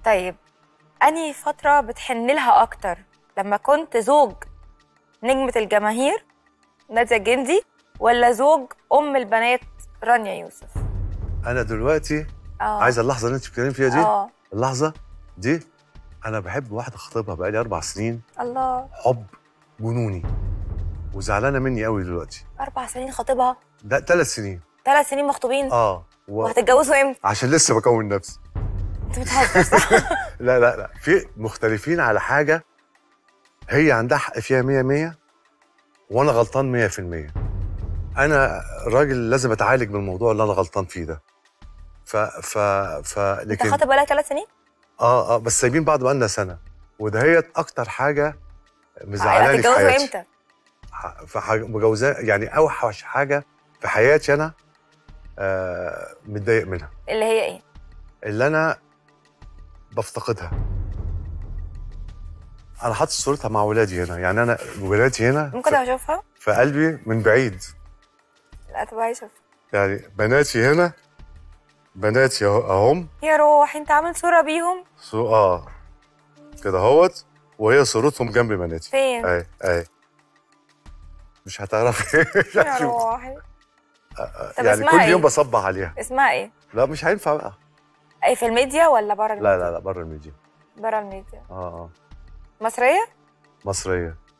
طيب انهي فتره بتحن لها اكتر لما كنت زوج نجمه الجماهير ناديه الجندي ولا زوج ام البنات رانيا يوسف انا دلوقتي اه عايز اللحظه اللي انت بتتكلمي فيها دي اه اللحظه دي انا بحب واحده خطيبها بقالي اربع سنين الله حب جنوني وزعلانه مني قوي دلوقتي اربع سنين خطيبها ده ثلاث سنين ثلاث سنين مخطوبين اه و... وهتتجوزوا امتى؟ عشان لسه بكون نفسي انت بتهزر صح؟ لا لا لا في مختلفين على حاجه هي عندها حق فيها 100 100 وانا غلطان 100% انا راجل لازم اتعالج من الموضوع اللي انا غلطان فيه ده ف ف ف انت لكن خاطب بقالك ثلاث سنين؟ اه اه بس سايبين بعض بقالنا سنه ودهيت اكتر حاجه مزعلاني في هتتجوزوا حياتي امتى؟ ح- في حاجه مجوزاه يعني اوحش حاجه في حياتي انا آه متضايق منها اللي هي ايه؟ اللي انا بفتقدها انا حاطط صورتها مع ولادي هنا يعني انا ولادي هنا ممكن في, اشوفها؟ في قلبي من بعيد لا تبقى عايشه يعني بناتي هنا بناتي أهو- اهم يا روح انت عامل صوره بيهم سو اه كده اهوت وهي صورتهم جنب بناتي فين؟ اي اي مش هتعرفي يا روحي طب يعني اسمها كل إيه؟ يوم بصبح عليها اسمها ايه؟ لا مش هينفع بقى ايه في الميديا ولا بره لا لا لا بره الميديا بره الميديا اه اه مصريه؟ مصريه